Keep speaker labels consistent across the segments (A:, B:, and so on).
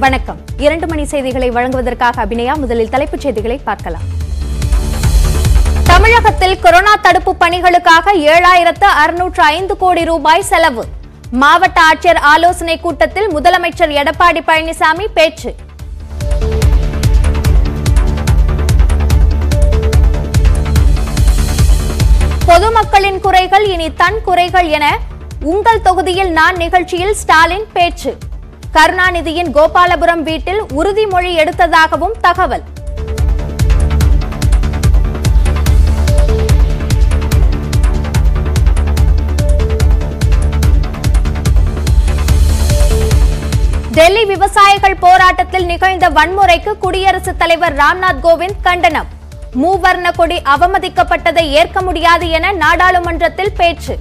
A: வணக்கம் இரண்டு மணி செய்திகளை வழங்குவதற்காக அபிநயா முதலில் தலைப்புச் செய்திகளை பார்க்கலாம் தமிழகத்தில் கொரோனா தடுப்பு பணிகளுக்காக ஏழாயிரத்து அறுநூற்று ஐந்து கோடி ரூபாய் செலவு மாவட்ட ஆட்சியர் ஆலோசனை கூட்டத்தில் முதலமைச்சர் எடப்பாடி பழனிசாமி பேச்சு பொதுமக்களின் குறைகள் இனி தன் குறைகள் என உங்கள் தொகுதியில் நான் நிகழ்ச்சியில் ஸ்டாலின் பேச்சு கருணாநிதியின் கோபாலபுரம் வீட்டில் உறுதிமொழி எடுத்ததாகவும் தகவல் டெல்லி விவசாயிகள் போராட்டத்தில் நிகழ்ந்த வன்முறைக்கு குடியரசுத் தலைவர் ராம்நாத் கோவிந்த் கண்டனம் மூவர்ண கொடி அவமதிக்கப்பட்டதை ஏற்க முடியாது என நாடாளுமன்றத்தில் பேச்சு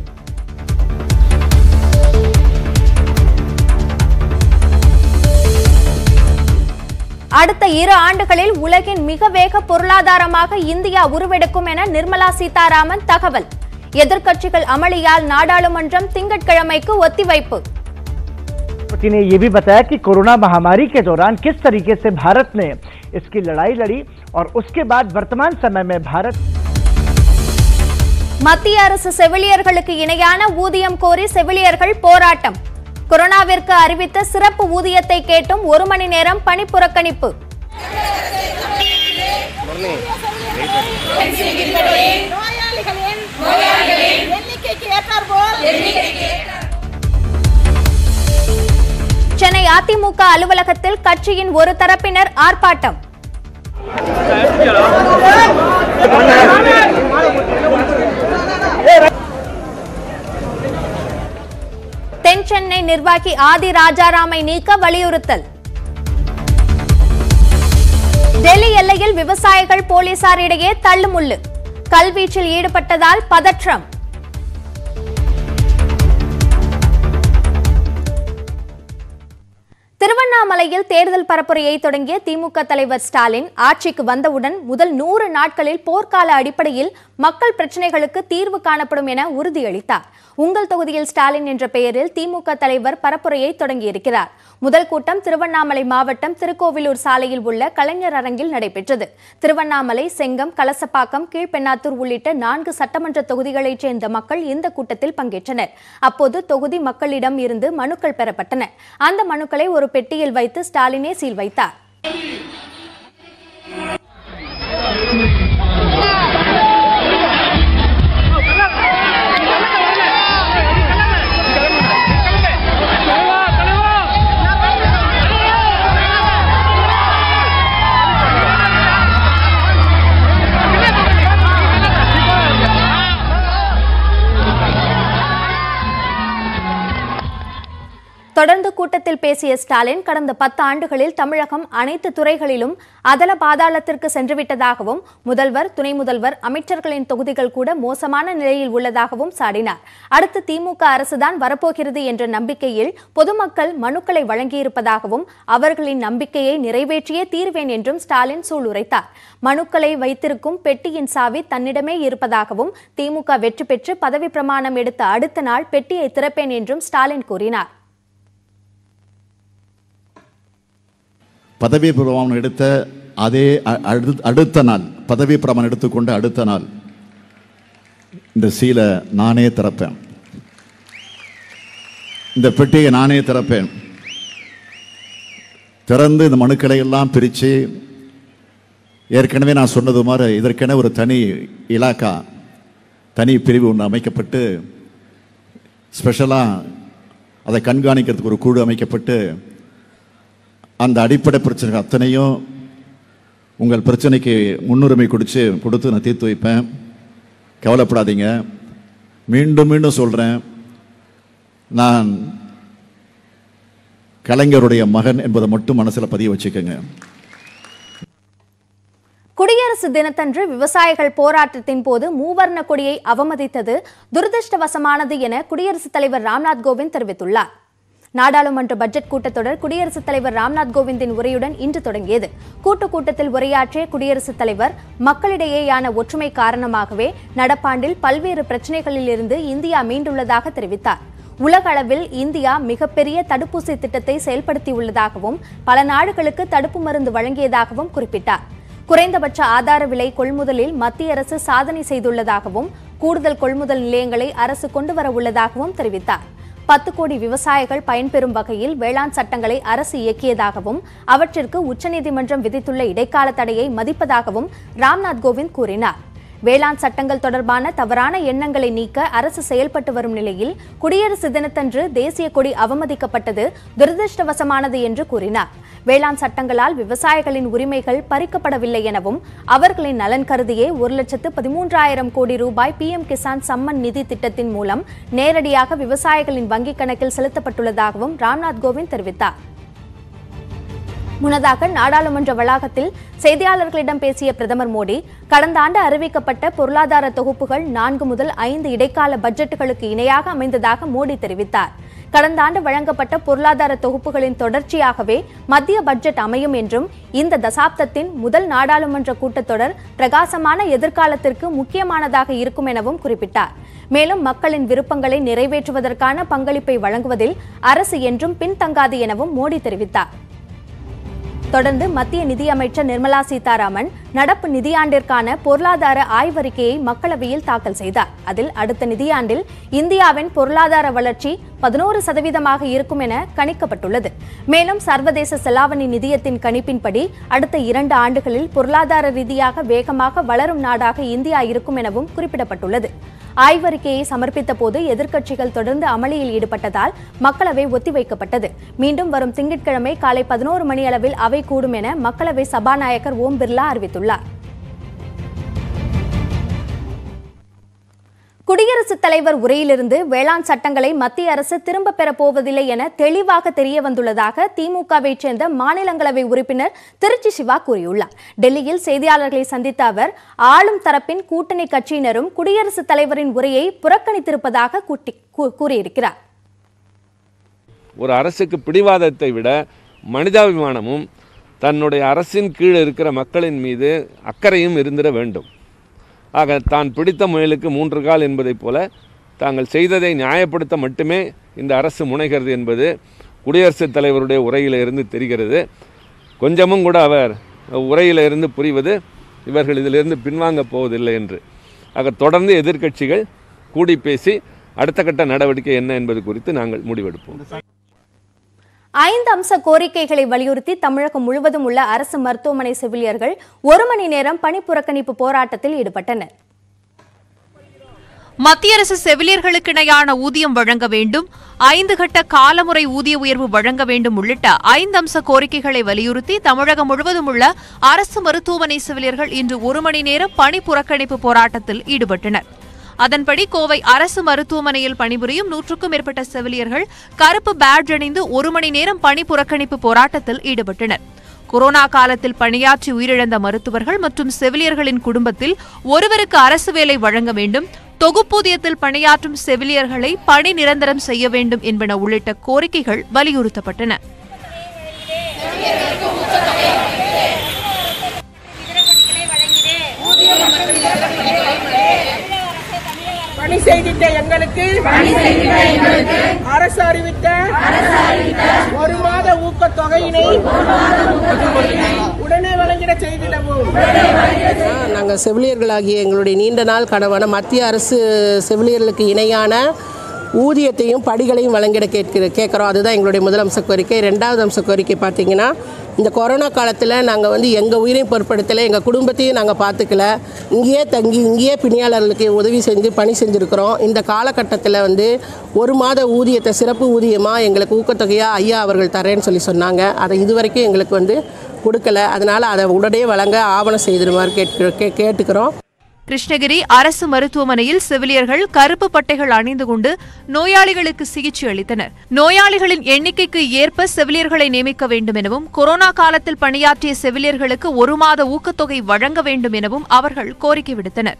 A: அடுத்த இரு ஆண்டுகளில் உலகின் மிக வேக பொருளாதாரமாக இந்தியா உருவெடுக்கும் என நிர்மலா சீதாராமன் தகவல் எதிர்க்கட்சிகள் அமளியால் நாடாளுமன்றம் திங்கட்கிழமைக்கு ஒத்திவைப்பு
B: राष्ट्रपति ने ये भी बताया कि कोरोना महामारी के दौरान किस तरीके से भारत ने इसकी लड़ाई लड़ी और उसके बाद वर्तमान समय में भारत
A: மத்திய அரசு செவிலியர்களுக்கு இணையான ஊதியம் கோரி செவிலியர்கள் போராட்டம் கொரோனாவிற்கு அறிவித்த சிறப்பு ஊதியத்தை கேட்டும் ஒரு மணி நேரம் பணி புறக்கணிப்பு
C: நோயாளிகளின் எண்ணிக்கைக்கு ஏற்றாற்போல்
A: சென்னை அதிமுக அலுவலகத்தில் கட்சியின் ஒரு தரப்பினர் ஆர்ப்பாட்டம் தென் சென்னை நிர்வாகி ஆதி ராஜாராமை நீக்க வலியுறுத்தல் டெல்லி எல்லையில் விவசாயிகள் போலீசார் இடையே தள்ளுமுள்ளு கல்வீச்சில் ஈடுபட்டதால் பதற்றம் திருவண்ணாமலையில் தேர்தல் பரப்புரையை தொடங்கிய திமுக தலைவர் ஸ்டாலின் ஆட்சிக்கு வந்தவுடன் முதல் நூறு நாட்களில் போர்க்கால அடிப்படையில் மக்கள் பிரச்சினைகளுக்கு தீர்வு காணப்படும் என உறுதியளித்தார் உங்கள் தொகுதியில் ஸ்டாலின் என்ற பெயரில் திமுக தலைவர் பரப்புரையை தொடங்கியிருக்கிறார் முதல் கூட்டம் திருவண்ணாமலை மாவட்டம் திருக்கோவிலூர் சாலையில் உள்ள கலைஞர் அரங்கில் நடைபெற்றது திருவண்ணாமலை செங்கம் கலசப்பாக்கம் கீழ்பெண்ணாத்தூர் உள்ளிட்ட நான்கு சட்டமன்ற தொகுதிகளைச் சேர்ந்த மக்கள் இந்த கூட்டத்தில் பங்கேற்றனர் அப்போது தொகுதி மக்களிடம் இருந்து மனுக்கள் பெறப்பட்டன அந்த மனுக்களை ஒரு பெட்டியில் வைத்து ஸ்டாலினே சீல் வைத்தார் தொடர்ந்து கூட்டத்தில் பேசிய ஸ்டாலின் கடந்த பத்து ஆண்டுகளில் தமிழகம் அனைத்து துறைகளிலும் அதல பாதாளத்திற்கு சென்றுவிட்டதாகவும் முதல்வர் துணை முதல்வர் அமைச்சர்களின் தொகுதிகள் கூட மோசமான நிலையில் உள்ளதாகவும் சாடினார் அடுத்து திமுக அரசுதான் வரப்போகிறது என்ற நம்பிக்கையில் பொதுமக்கள் மனுக்களை வழங்கியிருப்பதாகவும் அவர்களின் நம்பிக்கையை நிறைவேற்றியே தீர்வேன் என்றும் ஸ்டாலின் சூளுரைத்தார் மனுக்களை வைத்திருக்கும் பெட்டியின் சாவி தன்னிடமே இருப்பதாகவும் திமுக வெற்றி பெற்று பதவி பிரமாணம் எடுத்த அடுத்த நாள் பெட்டியை திறப்பேன் என்றும் ஸ்டாலின் கூறினார்
D: பதவி பிரமாணம் எடுத்த அதே அ- அடுத்த- அடுத்த நாள் பதவி பிரமாணம் எடுத்துக்கொண்ட அடுத்த நாள் இந்த சீலை நானே திறப்பேன் இந்த பெட்டியை நானே திறப்பேன் திறந்து இந்த மனுக்களை எல்லாம் பிரித்து ஏற்கனவே நான் சொன்னது மாதிரி இதற்கென ஒரு தனி இலாக்கா தனி பிரிவு ஒன்று அமைக்கப்பட்டு ஸ்பெஷலாக அதை கண்காணிக்கிறதுக்கு ஒரு குழு அமைக்கப்பட்டு அந்த அடிப்படை பிரச்சனைகள் அத்தனையும் உங்கள் பிரச்சனைக்கு முன்னுரிமை கொடுத்து கொடுத்து நான் தீர்த்து வைப்பேன் கவலைப்படாதீங்க மீண்டும் மீண்டும் சொல்கிறேன் நான் கலைஞருடைய மகன் என்பதை மட்டும் மனசில் பதிய வச்சுக்கோங்க
A: குடியரசு தினத்தன்று விவசாயிகள் போராட்டத்தின் போது மூவர்ண கொடியை அவமதித்தது துரதிருஷ்டவசமானது என குடியரசுத் தலைவர் ராம்நாத் கோவிந்த் தெரிவித்துள்ளார் நாடாளுமன்ற பட்ஜெட் கூட்டத்தொடர் குடியரசுத் தலைவர் ராம்நாத் கோவிந்தின் உரையுடன் இன்று தொடங்கியது கூட்டு கூட்டத்தில் உரையாற்றிய குடியரசுத் தலைவர் மக்களிடையேயான ஒற்றுமை காரணமாகவே நடப்பாண்டில் பல்வேறு பிரச்சனைகளில் இருந்து இந்தியா மீண்டுள்ளதாக தெரிவித்தார் உலக அளவில் இந்தியா மிகப்பெரிய தடுப்பூசி திட்டத்தை செயல்படுத்தியுள்ளதாகவும் பல நாடுகளுக்கு தடுப்பு மருந்து வழங்கியதாகவும் குறிப்பிட்டார் குறைந்தபட்ச ஆதார விலை கொள்முதலில் மத்திய அரசு சாதனை செய்துள்ளதாகவும் கூடுதல் கொள்முதல் நிலையங்களை அரசு கொண்டு வர உள்ளதாகவும் தெரிவித்தார் பத்து கோடி விவசாயிகள் பயன்பெறும் வகையில் வேளாண் சட்டங்களை அரசு இயக்கியதாகவும் அவற்றிற்கு உச்சநீதிமன்றம் விதித்துள்ள இடைக்கால தடையை மதிப்பதாகவும் ராம்நாத் கோவிந்த் கூறினார் வேளாண் சட்டங்கள் தொடர்பான தவறான எண்ணங்களை நீக்க அரசு செயல்பட்டு வரும் நிலையில் குடியரசு தினத்தன்று தேசிய கொடி அவமதிக்கப்பட்டது துரதிருஷ்டவசமானது என்று கூறினார் வேளாண் சட்டங்களால் விவசாயிகளின் உரிமைகள் பறிக்கப்படவில்லை எனவும் அவர்களின் நலன் கருதியே ஒரு லட்சத்து பதிமூன்றாயிரம் கோடி ரூபாய் பிஎம் கிசான் சம்மன் நிதி திட்டத்தின் மூலம் நேரடியாக விவசாயிகளின் வங்கிக் கணக்கில் செலுத்தப்பட்டுள்ளதாகவும் ராம்நாத் கோவிந்த் தெரிவித்தார் முன்னதாக நாடாளுமன்ற வளாகத்தில் செய்தியாளர்களிடம் பேசிய பிரதமர் மோடி கடந்த ஆண்டு அறிவிக்கப்பட்ட பொருளாதார தொகுப்புகள் நான்கு முதல் ஐந்து இடைக்கால பட்ஜெட்டுகளுக்கு இணையாக அமைந்ததாக மோடி தெரிவித்தார் கடந்த ஆண்டு வழங்கப்பட்ட பொருளாதார தொகுப்புகளின் தொடர்ச்சியாகவே மத்திய பட்ஜெட் அமையும் என்றும் இந்த தசாப்தத்தின் முதல் நாடாளுமன்ற கூட்டத்தொடர் பிரகாசமான எதிர்காலத்திற்கு முக்கியமானதாக இருக்கும் எனவும் குறிப்பிட்டார் மேலும் மக்களின் விருப்பங்களை நிறைவேற்றுவதற்கான பங்களிப்பை வழங்குவதில் அரசு என்றும் பின்தங்காது எனவும் மோடி தெரிவித்தார் தொடர்ந்து மத்திய நிதியமைச்சர் நிர்மலா சீதாராமன் நடப்பு நிதியாண்டிற்கான பொருளாதார ஆய்வறிக்கையை மக்களவையில் தாக்கல் செய்தார் அதில் அடுத்த நிதியாண்டில் இந்தியாவின் பொருளாதார வளர்ச்சி பதினோரு சதவீதமாக இருக்கும் என கணிக்கப்பட்டுள்ளது மேலும் சர்வதேச செலாவணி நிதியத்தின் கணிப்பின்படி அடுத்த இரண்டு ஆண்டுகளில் பொருளாதார ரீதியாக வேகமாக வளரும் நாடாக இந்தியா இருக்கும் எனவும் குறிப்பிடப்பட்டுள்ளது ஆய்வறிக்கையை சமர்ப்பித்த போது எதிர்க்கட்சிகள் தொடர்ந்து அமளியில் ஈடுபட்டதால் மக்களவை ஒத்திவைக்கப்பட்டது மீண்டும் வரும் திங்கட்கிழமை காலை பதினோரு மணி அளவில் அவை கூடும் என மக்களவை சபாநாயகர் ஓம் பிர்லா அறிவித்துள்ளார் குடியரசுத் தலைவர் உரையிலிருந்து வேளாண் சட்டங்களை மத்திய அரசு திரும்ப பெறப் போவதில்லை என தெளிவாக தெரிய வந்துள்ளதாக திமுகவை சேர்ந்த மாநிலங்களவை உறுப்பினர் திருச்சி சிவா கூறியுள்ளார் டெல்லியில் செய்தியாளர்களை சந்தித்த அவர் ஆளும் தரப்பின் கூட்டணி கட்சியினரும் குடியரசுத் தலைவரின் உரையை புறக்கணித்திருப்பதாக கூட்டி- கூ- கூறியிருக்கிறார்
E: ஒரு அரசுக்கு பிடிவாதத்தை விட மனிதாபிமானமும் தன்னுடைய அரசின் கீழ் இருக்கிற மக்களின் மீது அக்கறையும் இருந்திட வேண்டும் ஆக தான் பிடித்த முயலுக்கு மூன்று கால் என்பதைப் போல தாங்கள் செய்ததை நியாயப்படுத்த மட்டுமே இந்த அரசு முனைகிறது என்பது குடியரசுத் தலைவருடைய உரையில இருந்து தெரிகிறது கொஞ்சமும் கூட அவர் உரையில இருந்து புரிவது இவர்கள் இதிலிருந்து பின்வாங்கப் போவதில்லை என்று ஆக தொடர்ந்து எதிர்க்கட்சிகள் கூடி பேசி அடுத்த கட்ட நடவடிக்கை என்ன என்பது குறித்து நாங்கள் முடிவெடுப்போம்
A: ஐந்து அம்ச கோரிக்கைகளை வலியுறுத்தி தமிழகம் முழுவதும் உள்ள அரசு மருத்துவமனை செவிலியர்கள் ஒரு மணி நேரம் பணிப்புறக்கணிப்பு போராட்டத்தில் ஈடுபட்டனர்
F: மத்திய அரசு செவிலியர்களுக்கு இணையான ஊதியம் வழங்க வேண்டும் ஐந்து கட்ட காலமுறை ஊதிய உயர்வு வழங்க வேண்டும் உள்ளிட்ட ஐந்து அம்ச கோரிக்கைகளை வலியுறுத்தி தமிழகம் முழுவதும் உள்ள அரசு மருத்துவமனை செவிலியர்கள் இன்று ஒரு மணி நேரம் பணி புறக்கணிப்பு போராட்டத்தில் ஈடுபட்டனர் அதன்படி கோவை அரசு மருத்துவமனையில் பணிபுரியும் நூற்றுக்கும் மேற்பட்ட செவிலியர்கள் கருப்பு பேட்ஜ் அணிந்து ஒரு மணி நேரம் பணி புறக்கணிப்பு போராட்டத்தில் ஈடுபட்டனர் கொரோனா காலத்தில் பணியாற்றி உயிரிழந்த மருத்துவர்கள் மற்றும் செவிலியர்களின் குடும்பத்தில் ஒருவருக்கு அரசு வேலை வழங்க வேண்டும் தொகுப்பூதியத்தில் பணியாற்றும் செவிலியர்களை பணி நிரந்தரம் செய்ய வேண்டும் என்பன உள்ளிட்ட கோரிக்கைகள் வலியுறுத்தப்பட்டன
C: பணி செய்திட்ட எங்களுக்கு அரசு அறிவித்த ஒரு மாத ஊக்கத்தொகையினை உடனே வழங்கிட செய்திடவும்
G: நாங்கள் செவிலியர்களாகிய எங்களுடைய நீண்ட நாள் கனவான மத்திய அரசு செவிலியர்களுக்கு இணையான ஊதியத்தையும் படிகளையும் வழங்கிட கேட்கிற கேட்குறோம் அதுதான் எங்களுடைய முதல் அம்ச கோரிக்கை ரெண்டாவது அம்ச கோரிக்கை பார்த்தீங்கன்னா இந்த கொரோனா காலத்தில் நாங்கள் வந்து எங்கள் உயிரையும் பொருட்படுத்தலை எங்கள் குடும்பத்தையும் நாங்கள் பார்த்துக்கல இங்கேயே தங்கி இங்கேயே பிணியாளர்களுக்கு உதவி செஞ்சு பணி செஞ்சுருக்கிறோம் இந்த காலகட்டத்தில் வந்து ஒரு மாத ஊதியத்தை சிறப்பு ஊதியமாக எங்களுக்கு ஊக்கத்தொகையாக ஐயா அவர்கள் தரேன்னு சொல்லி சொன்னாங்க அதை இதுவரைக்கும் எங்களுக்கு வந்து கொடுக்கல அதனால் அதை உடனே வழங்க ஆவணம் செய்திருமாறு கேட்க கே கேட்டுக்கிறோம்
F: கிருஷ்ணகிரி அரசு மருத்துவமனையில் செவிலியர்கள் கருப்பு பட்டைகள் அணிந்து கொண்டு நோயாளிகளுக்கு சிகிச்சை அளித்தனர் நோயாளிகளின் எண்ணிக்கைக்கு ஏற்ப செவிலியர்களை நியமிக்க வேண்டும் எனவும் கொரோனா காலத்தில் பணியாற்றிய செவிலியர்களுக்கு ஒரு மாத ஊக்கத்தொகை வழங்க வேண்டும் எனவும் அவர்கள் கோரிக்கை விடுத்தனர்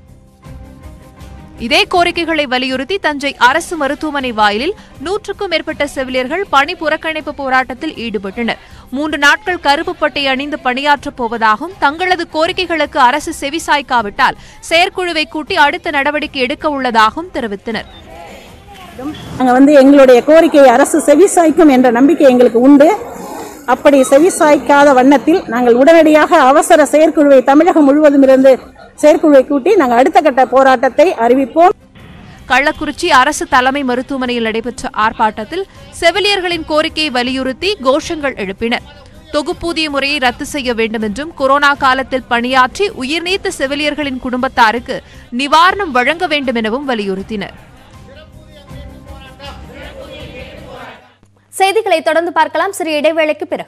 F: இதே கோரிக்கைகளை வலியுறுத்தி தஞ்சை அரசு மருத்துவமனை வாயிலில் நூற்றுக்கும் மேற்பட்ட செவிலியர்கள் பணி புறக்கணிப்பு போராட்டத்தில் ஈடுபட்டனர் மூன்று நாட்கள் கருப்பு பட்டை அணிந்து பணியாற்றப் போவதாகவும் தங்களது கோரிக்கைகளுக்கு அரசு செவிசாய்க்காவிட்டால் செயற்குழுவை கூட்டி அடுத்த நடவடிக்கை எடுக்க உள்ளதாகவும் தெரிவித்தனர்
H: நாங்கள் வந்து எங்களுடைய கோரிக்கையை அரசு செவிசாய்க்கும் என்ற நம்பிக்கை எங்களுக்கு உண்டு அப்படி செவிசாய்க்காத வண்ணத்தில் நாங்கள் உடனடியாக அவசர செயற்குழுவை தமிழகம் முழுவதும் இருந்து செயற்குழுவை கூட்டி நாங்கள் அடுத்த கட்ட போராட்டத்தை அறிவிப்போம்
F: கள்ளக்குறிச்சி அரசு தலைமை மருத்துவமனையில் நடைபெற்ற ஆர்ப்பாட்டத்தில் செவிலியர்களின் கோரிக்கையை வலியுறுத்தி கோஷங்கள் எழுப்பினர் தொகுப்பூதிய முறையை ரத்து செய்ய வேண்டும் என்றும் கொரோனா காலத்தில் பணியாற்றி உயிர்நீத்த செவிலியர்களின் குடும்பத்தாருக்கு நிவாரணம் வழங்க வேண்டும் எனவும் வலியுறுத்தினர்
A: செய்திகளை தொடர்ந்து பார்க்கலாம் சிறிய இடைவேளைக்கு பிறகு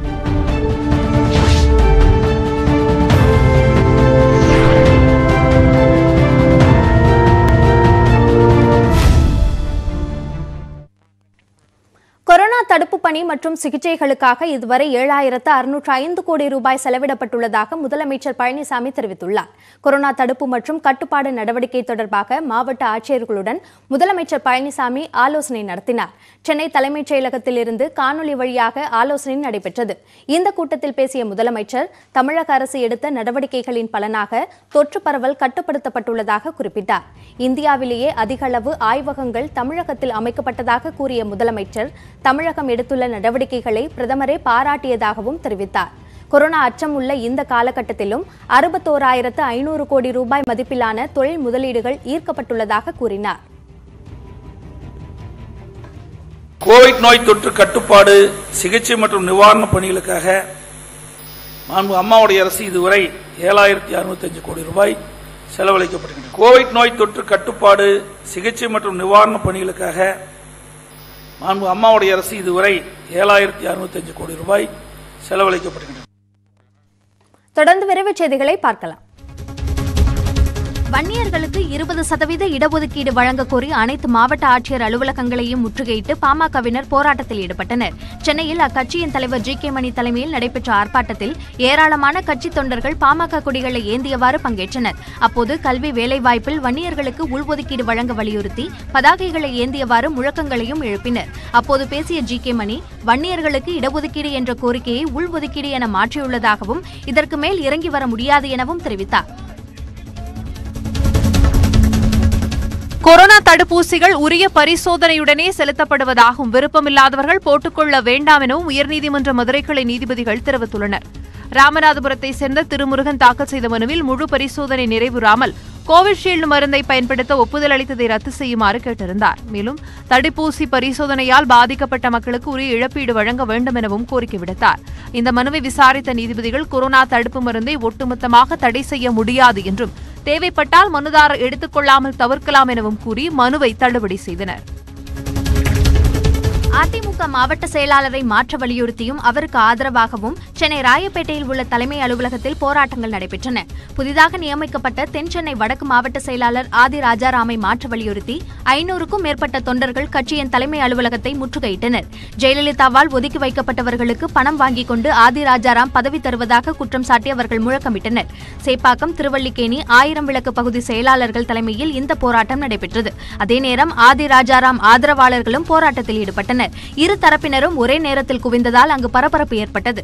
A: கொரோனா தடுப்பு பணி மற்றும் சிகிச்சைகளுக்காக இதுவரை ஏழாயிரத்து அறுநூற்று ஐந்து கோடி ரூபாய் செலவிடப்பட்டுள்ளதாக முதலமைச்சர் பழனிசாமி தெரிவித்துள்ளார் கொரோனா தடுப்பு மற்றும் கட்டுப்பாடு நடவடிக்கை தொடர்பாக மாவட்ட ஆட்சியர்களுடன் முதலமைச்சர் பழனிசாமி ஆலோசனை நடத்தினார் சென்னை தலைமைச் செயலகத்தில் இருந்து காணொலி வழியாக ஆலோசனை நடைபெற்றது இந்த கூட்டத்தில் பேசிய முதலமைச்சர் தமிழக அரசு எடுத்த நடவடிக்கைகளின் பலனாக தொற்று பரவல் கட்டுப்படுத்தப்பட்டுள்ளதாக குறிப்பிட்டார் இந்தியாவிலேயே அதிக அளவு ஆய்வகங்கள் தமிழகத்தில் அமைக்கப்பட்டதாக கூறிய முதலமைச்சர் தமிழகம் எடுத்துள்ள நடவடிக்கைகளை பிரதமரே பாராட்டியதாகவும் தெரிவித்தார் கொரோனா அச்சம் உள்ள இந்த காலகட்டத்திலும் அறுபத்தோராயிரத்து ஐநூறு கோடி ரூபாய் மதிப்பிலான தொழில் முதலீடுகள் ஈர்க்கப்பட்டுள்ளதாக கூறினார்
I: கோவிட் நோய் தொற்று கட்டுப்பாடு சிகிச்சை மற்றும் நிவாரணப் பணிகளுக்காக மாண்பு அம்மாவுடைய அரசு இதுவரை ஏழாயிரத்தி அறுபத்தஞ்சு கோடி ரூபாய் செலவழிக்கப்பட்டிருக்கிறது கோவிட் நோய் தொற்று கட்டுப்பாடு சிகிச்சை மற்றும் நிவாரணப் பணிகளுக்காக மாண்பு அம்மாவுடைய அரசு இதுவரை ஏழாயிரத்தி அறுபத்தஞ்சு கோடி ரூபாய் செலவழிக்கப்பட்டிருக்கிறது
A: தொடர்ந்து விரைவுச் செய்திகளை பார்க்கலாம் வன்னியர்களுக்கு இருபது சதவீத இடஒதுக்கீடு வழங்கக் கோரி அனைத்து மாவட்ட ஆட்சியர் அலுவலகங்களையும் முற்றுகையிட்டு பாமகவினர் போராட்டத்தில் ஈடுபட்டனர் சென்னையில் அக்கட்சியின் தலைவர் ஜி கே மணி தலைமையில் நடைபெற்ற ஆர்ப்பாட்டத்தில் ஏராளமான கட்சி தொண்டர்கள் பாமக கொடிகளை ஏந்தியவாறு பங்கேற்றனர் அப்போது கல்வி வேலைவாய்ப்பில் வன்னியர்களுக்கு உள்ஒதுக்கீடு வழங்க வலியுறுத்தி பதாகைகளை ஏந்தியவாறு முழக்கங்களையும் எழுப்பினர் அப்போது பேசிய ஜி கே மணி வன்னியர்களுக்கு இடஒதுக்கீடு என்ற கோரிக்கையை உள்ஒதுக்கீடு என மாற்றியுள்ளதாகவும் இதற்கு மேல் இறங்கி வர முடியாது எனவும் தெரிவித்தார்
F: கொரோனா தடுப்பூசிகள் உரிய பரிசோதனையுடனே செலுத்தப்படுவதாகவும் விருப்பமில்லாதவர்கள் போட்டுக்கொள்ள வேண்டாம் எனவும் உயர்நீதிமன்ற மதுரை கிளை நீதிபதிகள் தெரிவித்துள்ளனர் ராமநாதபுரத்தை சேர்ந்த திருமுருகன் தாக்கல் செய்த மனுவில் முழு பரிசோதனை நிறைவுறாமல் கோவிஷீல்டு மருந்தை பயன்படுத்த ஒப்புதல் அளித்ததை ரத்து செய்யுமாறு கேட்டிருந்தார் மேலும் தடுப்பூசி பரிசோதனையால் பாதிக்கப்பட்ட மக்களுக்கு உரிய இழப்பீடு வழங்க வேண்டும் எனவும் கோரிக்கை விடுத்தார் இந்த மனுவை விசாரித்த நீதிபதிகள் கொரோனா தடுப்பு மருந்தை ஒட்டுமொத்தமாக தடை செய்ய முடியாது என்றும் தேவைப்பட்டால் மனுதாரர் எடுத்துக் கொள்ளாமல் தவிர்க்கலாம் எனவும் கூறி மனுவை தள்ளுபடி செய்தனர்
A: அதிமுக மாவட்ட செயலாளரை மாற்ற வலியுறுத்தியும் அவருக்கு ஆதரவாகவும் சென்னை ராயப்பேட்டையில் உள்ள தலைமை அலுவலகத்தில் போராட்டங்கள் நடைபெற்றன புதிதாக நியமிக்கப்பட்ட தென் சென்னை வடக்கு மாவட்ட செயலாளர் ஆதி ராஜாராமை மாற்ற வலியுறுத்தி ஐநூறுக்கும் மேற்பட்ட தொண்டர்கள் கட்சியின் தலைமை அலுவலகத்தை முற்றுகையிட்டனர் ஜெயலலிதாவால் ஒதுக்கி வைக்கப்பட்டவர்களுக்கு பணம் வாங்கிக் கொண்டு ஆதி ராஜாராம் பதவி தருவதாக குற்றம் சாட்டி அவர்கள் முழக்கமிட்டனர் சேப்பாக்கம் திருவல்லிக்கேணி ஆயிரம் விளக்கு பகுதி செயலாளர்கள் தலைமையில் இந்த போராட்டம் நடைபெற்றது அதே நேரம் ஆதி ராஜாராம் ஆதரவாளர்களும் போராட்டத்தில் ஈடுபட்டனர் இரு தரப்பினரும் ஒரே நேரத்தில் குவிந்ததால் அங்கு பரபரப்பு ஏற்பட்டது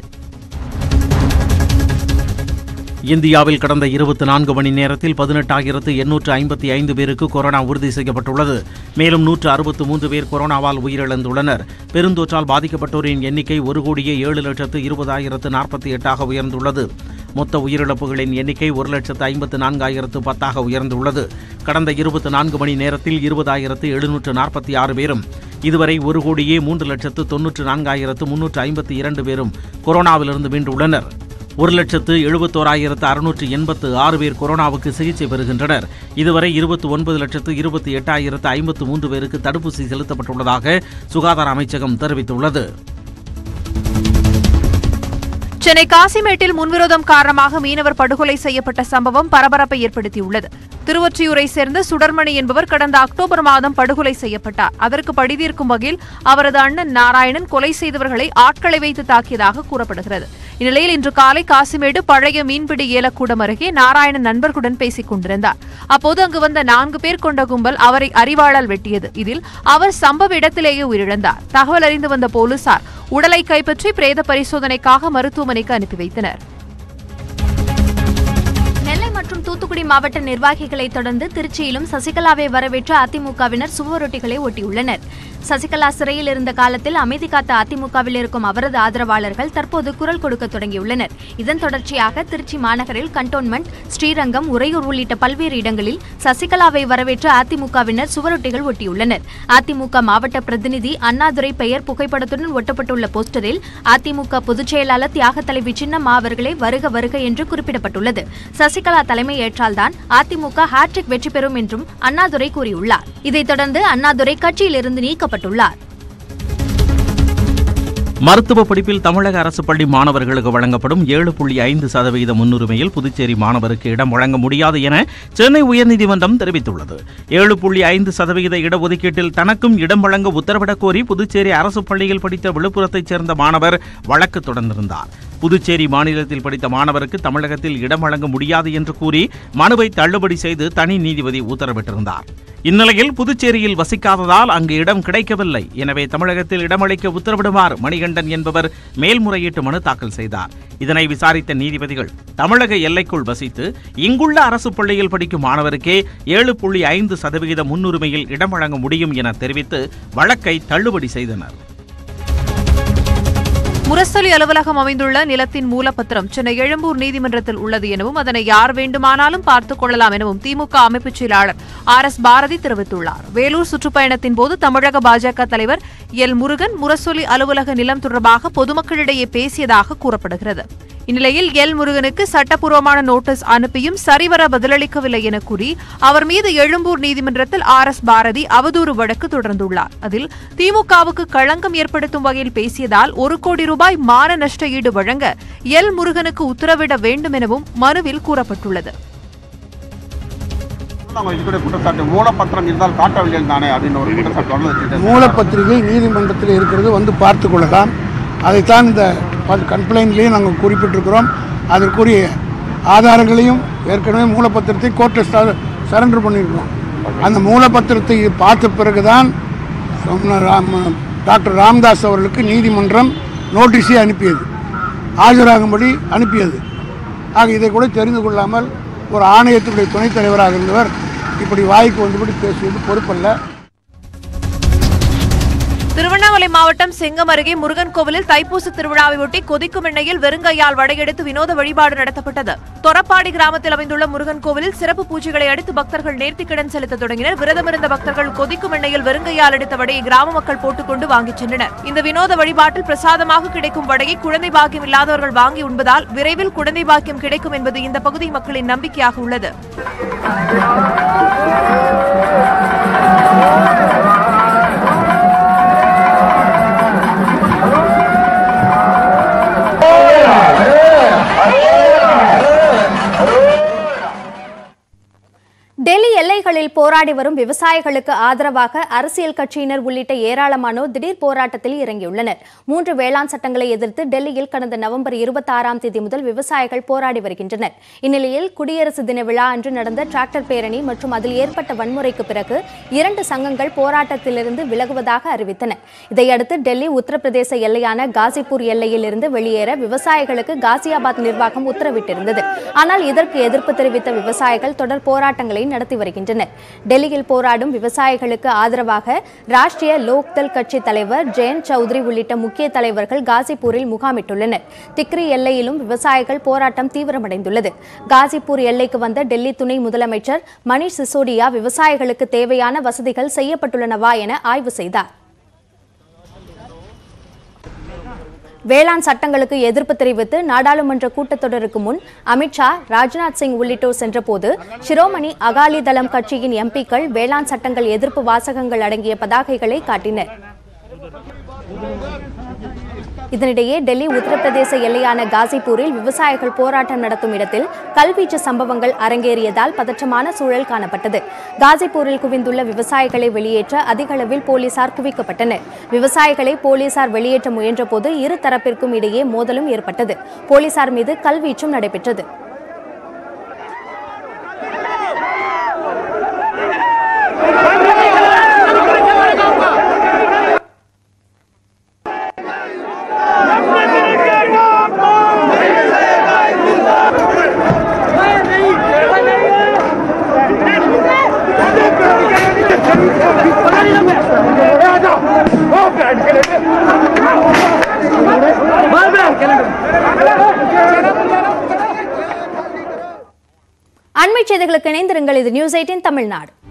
J: இந்தியாவில் கடந்த இருபத்தி நான்கு மணி நேரத்தில் பதினெட்டாயிரத்து எண்ணூற்று ஐம்பத்தி ஐந்து பேருக்கு கொரோனா உறுதி செய்யப்பட்டுள்ளது மேலும் நூற்று அறுபத்து மூன்று பேர் கொரோனாவால் உயிரிழந்துள்ளனர் பெருந்தொற்றால் பாதிக்கப்பட்டோரின் எண்ணிக்கை ஒரு கோடியே ஏழு லட்சத்து இருபதாயிரத்து நாற்பத்தி எட்டாக உயர்ந்துள்ளது மொத்த உயிரிழப்புகளின் எண்ணிக்கை ஒரு லட்சத்து ஐம்பத்து நான்காயிரத்து பத்தாக உயர்ந்துள்ளது கடந்த இருபத்தி நான்கு மணி நேரத்தில் இருபதாயிரத்து எழுநூற்று நாற்பத்தி ஆறு பேரும் இதுவரை ஒரு கோடியே மூன்று லட்சத்து தொன்னூற்று நான்காயிரத்து முன்னூற்று ஐம்பத்தி இரண்டு பேரும் கொரோனாவிலிருந்து மீண்டுள்ளனர் ஒரு லட்சத்து எழுபத்தோராயிரத்து அறுநூற்று எண்பத்து ஆறு பேர் கொரோனாவுக்கு சிகிச்சை பெறுகின்றனர் இதுவரை இருபத்தி ஒன்பது லட்சத்து இருபத்தி எட்டாயிரத்து ஐம்பத்து மூன்று பேருக்கு தடுப்பூசி செலுத்தப்பட்டுள்ளதாக சுகாதார அமைச்சகம் தெரிவித்துள்ளது
F: சென்னை காசிமேட்டில் முன்விரோதம் காரணமாக மீனவர் படுகொலை செய்யப்பட்ட சம்பவம் பரபரப்பை ஏற்படுத்தியுள்ளது திருவொற்றியூரை சேர்ந்த சுடர்மணி என்பவர் கடந்த அக்டோபர் மாதம் படுகொலை செய்யப்பட்டார் அதற்கு பழிதீர்க்கும் வகையில் அவரது அண்ணன் நாராயணன் கொலை செய்தவர்களை ஆட்களை வைத்து தாக்கியதாக கூறப்படுகிறது இந்நிலையில் இன்று காலை காசிமேடு பழைய மீன்பிடி ஏலக்கூடம் அருகே நாராயணன் நண்பர்களுடன் பேசிக் கொண்டிருந்தார் அப்போது அங்கு வந்த நான்கு பேர் கொண்ட கும்பல் அவரை அறிவாளால் வெட்டியது இதில் அவர் சம்பவ இடத்திலேயே உயிரிழந்தார் தகவல் அறிந்து வந்த போலீசார் உடலை கைப்பற்றி பிரேத பரிசோதனைக்காக மருத்துவமனைக்கு அனுப்பி வைத்தனர்
A: நெல்லை மற்றும் தூத்துக்குடி தூத்துக்குடி மாவட்ட நிர்வாகிகளை தொடர்ந்து திருச்சியிலும் சசிகலாவை வரவேற்ற அதிமுகவினர் சுவரொட்டிகளை ஒட்டியுள்ளனர் சசிகலா சிறையில் இருந்த காலத்தில் அமைதி காத்த அதிமுகவில் இருக்கும் அவரது ஆதரவாளர்கள் தற்போது குரல் கொடுக்க தொடங்கியுள்ளனர் இதன் தொடர்ச்சியாக திருச்சி மாநகரில் கண்டோன்மெண்ட் ஸ்ரீரங்கம் உறையூர் உள்ளிட்ட பல்வேறு இடங்களில் சசிகலாவை வரவேற்ற அதிமுகவினர் சுவரொட்டிகள் ஒட்டியுள்ளனர் அதிமுக மாவட்ட பிரதிநிதி அண்ணாதுரை பெயர் புகைப்படத்துடன் ஒட்டப்பட்டுள்ள போஸ்டரில் அதிமுக பொதுச் செயலாளர் தியாக தலைவி சின்னம்மா அவர்களே வருக வருக என்று குறிப்பிடப்பட்டுள்ளது சசிகலா தலைமை ஏற்றால்தான் அதிமுக ஹாட்ரிக் வெற்றி பெறும் என்றும் அண்ணாதுரை கூறியுள்ளார் இதைத் தொடர்ந்து அண்ணாதுரை கட்சியிலிருந்து நீக்கப்பட்டுள்ளார்
J: மருத்துவ படிப்பில் தமிழக அரசு பள்ளி மாணவர்களுக்கு வழங்கப்படும் ஏழு புள்ளி ஐந்து சதவீத முன்னுரிமையில் புதுச்சேரி மாணவருக்கு இடம் வழங்க முடியாது என சென்னை உயர்நீதிமன்றம் தெரிவித்துள்ளது ஏழு புள்ளி ஐந்து சதவீத இடஒதுக்கீட்டில் தனக்கும் இடம் வழங்க உத்தரவிடக் கோரி புதுச்சேரி அரசு பள்ளியில் படித்த விழுப்புரத்தைச் சேர்ந்த மாணவர் வழக்கு தொடர்ந்திருந்தார் புதுச்சேரி மாநிலத்தில் படித்த மாணவருக்கு தமிழகத்தில் இடம் வழங்க முடியாது என்று கூறி மனுவை தள்ளுபடி செய்து தனி நீதிபதி உத்தரவிட்டிருந்தார் இந்நிலையில் புதுச்சேரியில் வசிக்காததால் அங்கு இடம் கிடைக்கவில்லை எனவே தமிழகத்தில் இடமளிக்க உத்தரவிடுமாறு மணிகண்டன் என்பவர் மேல்முறையீட்டு மனு தாக்கல் செய்தார் இதனை விசாரித்த நீதிபதிகள் தமிழக எல்லைக்குள் வசித்து இங்குள்ள அரசு பள்ளியில் படிக்கும் மாணவருக்கே ஏழு புள்ளி ஐந்து சதவிகித முன்னுரிமையில் இடம் வழங்க முடியும் என தெரிவித்து வழக்கை தள்ளுபடி செய்தனர்
F: முரசொலி அலுவலகம் அமைந்துள்ள நிலத்தின் மூலப்பத்திரம் சென்னை எழும்பூர் நீதிமன்றத்தில் உள்ளது எனவும் அதனை யார் வேண்டுமானாலும் பார்த்துக் கொள்ளலாம் எனவும் திமுக அமைப்புச் செயலாளர் ஆர் எஸ் பாரதி தெரிவித்துள்ளார் வேலூர் சுற்றுப்பயணத்தின் போது தமிழக பாஜக தலைவர் எல் முருகன் முரசொலி அலுவலக நிலம் தொடர்பாக பொதுமக்களிடையே பேசியதாக கூறப்படுகிறது இந்நிலையில் எல் முருகனுக்கு சட்டப்பூர்வமான நோட்டீஸ் அனுப்பியும் சரிவர பதிலளிக்கவில்லை என கூறி அவர் மீது எழும்பூர் நீதிமன்றத்தில் ஆர் எஸ் பாரதி அவதூறு வழக்கு தொடர்ந்துள்ளார் அதில் திமுகவுக்கு களங்கம் ஏற்படுத்தும் வகையில் பேசியதால் ஒரு கோடி ரூபாய் மான நஷ்ட ஈடு வழங்க எல் முருகனுக்கு உத்தரவிட வேண்டும் எனவும் மனுவில் கூறப்பட்டுள்ளது
K: அவங்க இதுக்கூட குற்றச்சாட்டு மூலப்பத்திரம் இருந்தால் காட்டவில்லை தானே அப்படின்னு ஒரு குற்றச்சாட்டு வந்து வச்சுட்டு
L: மூலப்பத்திரிகை நீதிமன்றத்தில் இருக்கிறது வந்து பார்த்து கொள்ளலாம் அதைத்தான் இந்த கம்ப்ளைண்ட்லேயும் நாங்கள் குறிப்பிட்டிருக்கிறோம் அதற்குரிய ஆதாரங்களையும் ஏற்கனவே மூலப்பத்திரத்தை கோர்ட்டில் சரண்டர் பண்ணியிருக்கிறோம் அந்த மூலப்பத்திரத்தை பார்த்த பிறகுதான் ராம் டாக்டர் ராம்தாஸ் அவர்களுக்கு நீதிமன்றம் நோட்டீஸை அனுப்பியது ஆஜராகும்படி அனுப்பியது ஆக இதை கூட தெரிந்து கொள்ளாமல் ஒரு ஆணையத்தினுடைய துணைத் தலைவராக இருந்தவர் இப்படி வாய்க்கு வந்தபடி பேசுவது பொறுப்பல்ல
F: திருவண்ணாமலை மாவட்டம் செங்கம் அருகே முருகன் கோவிலில் தைப்பூச திருவிழாவை ஒட்டி கொதிக்கும் எண்ணெயில் வெறுங்கையால் வடையெடுத்து வினோத வழிபாடு நடத்தப்பட்டது தொரப்பாடி கிராமத்தில் அமைந்துள்ள முருகன் கோவிலில் சிறப்பு பூஜைகளை அடுத்து பக்தர்கள் நேர்த்திக்கடன் செலுத்த தொடங்கினர் விரதமிருந்த பக்தர்கள் கொதிக்கும் எண்ணெயில் வெறுங்கையால் எடுத்த வடையை கிராம மக்கள் போட்டுக்கொண்டு வாங்கிச் சென்றனர் இந்த வினோத வழிபாட்டில் பிரசாதமாக கிடைக்கும் வடையை குழந்தை பாக்கியம் இல்லாதவர்கள் வாங்கி உண்பதால் விரைவில் குழந்தை பாக்கியம் கிடைக்கும் என்பது இந்த பகுதி மக்களின் நம்பிக்கையாக உள்ளது
A: டெல்லி எல்லைகளில் போராடி வரும் விவசாயிகளுக்கு ஆதரவாக அரசியல் கட்சியினர் உள்ளிட்ட ஏராளமானோர் திடீர் போராட்டத்தில் இறங்கியுள்ளனர் மூன்று வேளாண் சட்டங்களை எதிர்த்து டெல்லியில் கடந்த நவம்பர் இருபத்தாறாம் தேதி முதல் விவசாயிகள் போராடி வருகின்றனர் இந்நிலையில் குடியரசு தின விழா அன்று நடந்த டிராக்டர் பேரணி மற்றும் அதில் ஏற்பட்ட வன்முறைக்கு பிறகு இரண்டு சங்கங்கள் போராட்டத்திலிருந்து விலகுவதாக அறிவித்தன இதையடுத்து டெல்லி உத்தரப்பிரதேச எல்லையான காசிப்பூர் எல்லையில் இருந்து வெளியேற விவசாயிகளுக்கு காசியாபாத் நிர்வாகம் உத்தரவிட்டிருந்தது ஆனால் இதற்கு எதிர்ப்பு தெரிவித்த விவசாயிகள் தொடர் போராட்டங்களை நடத்தி வருகின்றனர் டெல்லியில் போராடும் விவசாயிகளுக்கு ஆதரவாக ராஷ்டிரிய லோக்தள் கட்சி தலைவர் ஜெயந்த் சௌத்ரி உள்ளிட்ட முக்கிய தலைவர்கள் காசிப்பூரில் முகாமிட்டுள்ளனர் திக்ரி எல்லையிலும் விவசாயிகள் போராட்டம் தீவிரமடைந்துள்ளது காசிப்பூர் எல்லைக்கு வந்த டெல்லி துணை முதலமைச்சர் மணிஷ் சிசோடியா விவசாயிகளுக்கு தேவையான வசதிகள் செய்யப்பட்டுள்ளனவா என ஆய்வு செய்தார் வேளாண் சட்டங்களுக்கு எதிர்ப்பு தெரிவித்து நாடாளுமன்ற கூட்டத்தொடருக்கு முன் அமித்ஷா ராஜ்நாத் சிங் உள்ளிட்டோர் சென்றபோது சிரோமணி அகாலிதளம் கட்சியின் எம்பிக்கள் வேளாண் சட்டங்கள் எதிர்ப்பு வாசகங்கள் அடங்கிய பதாகைகளை காட்டினர் இதனிடையே டெல்லி உத்தரப்பிரதேச எல்லையான காசிப்பூரில் விவசாயிகள் போராட்டம் நடத்தும் இடத்தில் கல்வீச்சு சம்பவங்கள் அரங்கேறியதால் பதற்றமான சூழல் காணப்பட்டது காசிப்பூரில் குவிந்துள்ள விவசாயிகளை வெளியேற்ற அதிக அளவில் போலீசார் குவிக்கப்பட்டனர் விவசாயிகளை போலீசார் வெளியேற்ற முயன்றபோது இரு தரப்பிற்கும் இடையே மோதலும் ஏற்பட்டது போலீசார் மீது கல்வீச்சும் நடைபெற்றது
C: नहीं
A: அண்மை செய்திகளுக்கு இணைந்திருங்கள் இது நியூஸ் எயிட்டின் தமிழ்நாடு